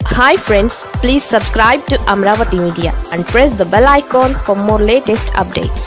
hi friends please subscribe to Amaravati media and press the bell icon for more latest updates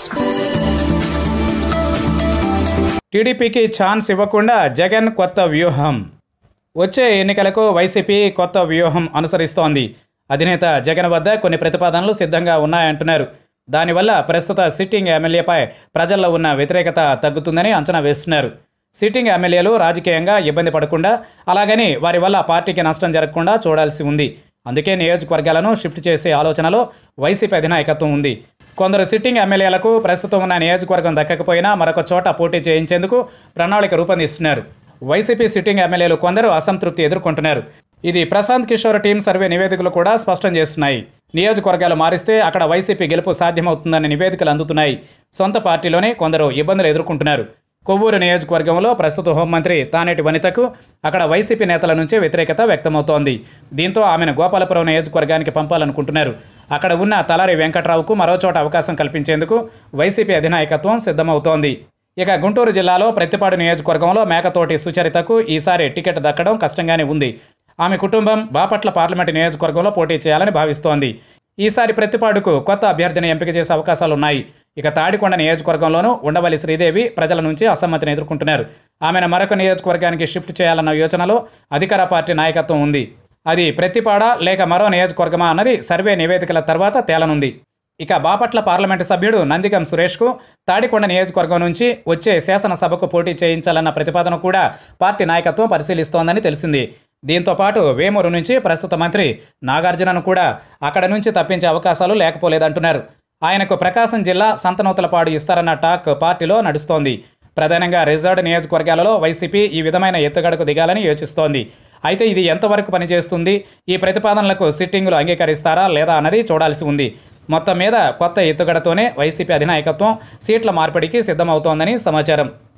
టీడీపీకి chance ఇవ్వకుండా జగన్ కొత్త వ్యూహం వచ్చే ఎన్నికలకు వైసీపీ కొత్త వ్యూహం అనుసరిస్తోంది అధినేత జగన్ వద్ద కొన్ని ప్రతిపాదనలు సిద్ధంగా ఉన్నాయంటున్నారు దానివల్ల ప్రస్తుత సిట్టింగ్ ఎమ్మెల్యేపై ప్రజల్లో ఉన్న వ్యతిరేకత తగ్గుతుందని అంచనా వేస్తున్నారు సిట్టింగ్ ఎమ్మెల్యేలు రాజకీయంగా ఇబ్బంది పడకుండా అలాగని వారి వల్ల పార్టీకి నష్టం జరగకుండా చూడాల్సి ఉంది అందుకే నియోజకవర్గాలను షిఫ్ట్ చేసే ఆలోచనలో వైసీపీ అధినాయకత్వం ఉంది కొందరు సిట్టింగ్ ఎమ్మెల్యేలకు ప్రస్తుతం ఉన్న నియోజకవర్గం దక్కకపోయినా మరొక చోట పోటీ చేయించేందుకు ప్రణాళిక రూపొందిస్తున్నారు వైసీపీ సిట్టింగ్ ఎమ్మెల్యేలు కొందరు అసంతృప్తి ఎదుర్కొంటున్నారు ఇది ప్రశాంత్ కిషోర్ టీం సర్వే నివేదికలు కూడా స్పష్టం చేస్తున్నాయి నియోజకవర్గాలు మారిస్తే అక్కడ వైసీపీ గెలుపు సాధ్యమవుతుందన్న నివేదికలు అందుతున్నాయి సొంత పార్టీలోనే కొందరు ఇబ్బందులు ఎదుర్కొంటున్నారు కొవ్వూరు నియోజకవర్గంలో ప్రస్తుత హోంమంత్రి తానేటి వనితకు అక్కడ వైసీపీ నేతల నుంచే వ్యతిరేకత వ్యక్తమవుతోంది దీంతో ఆమెను గోపాలపురం నియోజకవర్గానికి పంపాలనుకుంటున్నారు అక్కడ ఉన్న తలారి వెంకట్రావుకు మరో చోట అవకాశం కల్పించేందుకు వైసీపీ అధినాయకత్వం సిద్ధమవుతోంది ఇక గుంటూరు జిల్లాలో ప్రతిపాడు నియోజకవర్గంలో మేకతోటి సుచరితకు ఈసారి టికెట్ దక్కడం కష్టంగానే ఉంది ఆమె కుటుంబం బాపట్ల పార్లమెంటు నియోజకవర్గంలో పోటీ చేయాలని భావిస్తోంది ఈసారి ప్రతిపాడుకు కొత్త అభ్యర్థిని ఎంపిక చేసే అవకాశాలున్నాయి ఇక తాడికొండ నియోజకవర్గంలోనూ ఉండవల్లి శ్రీదేవి ప్రజల నుంచి అసమ్మతిని ఎదుర్కొంటున్నారు ఆమెను మరొక నియోజకవర్గానికి షిఫ్ట్ చేయాలన్న యోచనలో అధికార పార్టీ నాయకత్వం ఉంది అది ప్రతిపాడ లేక మరో నియోజకవర్గమా అన్నది సర్వే నివేదికల తర్వాత తేలనుంది ఇక బాపట్ల పార్లమెంటు సభ్యుడు నందిగం సురేష్కు తాడికొండ నియోజకవర్గం నుంచి వచ్చే శాసనసభకు పోటీ చేయించాలన్న ప్రతిపాదన కూడా పార్టీ నాయకత్వం పరిశీలిస్తోందని తెలిసింది దీంతో పాటు వేమూరు నుంచి ప్రస్తుత మంత్రి నాగార్జునను కూడా అక్కడ నుంచి తప్పించే అవకాశాలు లేకపోలేదంటున్నారు ఆయనకు ప్రకాశం జిల్లా సంతనూతలపాడు ఇస్తారన్న టాక్ పార్టీలో నడుస్తోంది ప్రధానంగా రిజర్వ్డ్ నియోజకవర్గాలలో వైసీపీ ఈ విధమైన ఎత్తుగడకు దిగాలని యోచిస్తోంది అయితే ఇది ఎంతవరకు పనిచేస్తుంది ఈ ప్రతిపాదనలకు సిట్టింగులు అంగీకరిస్తారా లేదా అన్నది చూడాల్సి ఉంది మొత్తం మీద కొత్త ఎత్తుగడతోనే వైసీపీ అధినాయకత్వం సీట్ల మార్పిడికి సిద్ధమవుతోందని సమాచారం